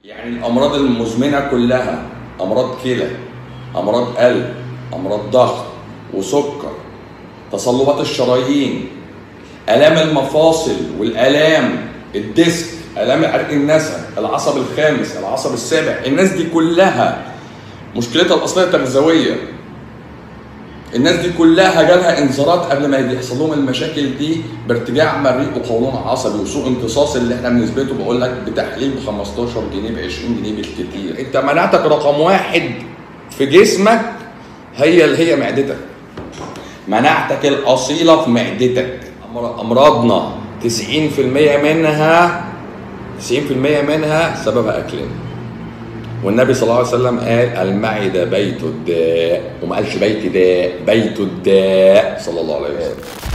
يعني الامراض المزمنه كلها امراض كلى امراض قلب امراض ضغط وسكر تصلبات الشرايين الام المفاصل والالام الديسك الام عرق النسا العصب الخامس العصب السابع الناس دي كلها مشكلتها الاصليه تغذويه الناس دي كلها جالها انذارات قبل ما يحصل لهم المشاكل دي بارتجاع مريء وقولون عصبي وسوء امتصاص اللي احنا بنثبته بقول لك بتحليل ب 15 جنيه ب 20 جنيه بالكتير انت مناعتك رقم واحد في جسمك هي اللي هي معدتك مناعتك الاصيله في معدتك أمر- امراضنا 90% منها 90% منها سببها اكلنا والنبي صلى الله عليه وسلم قال المعدة بيت الداء وما قالش بيت داء بيت الداء صلى الله عليه وسلم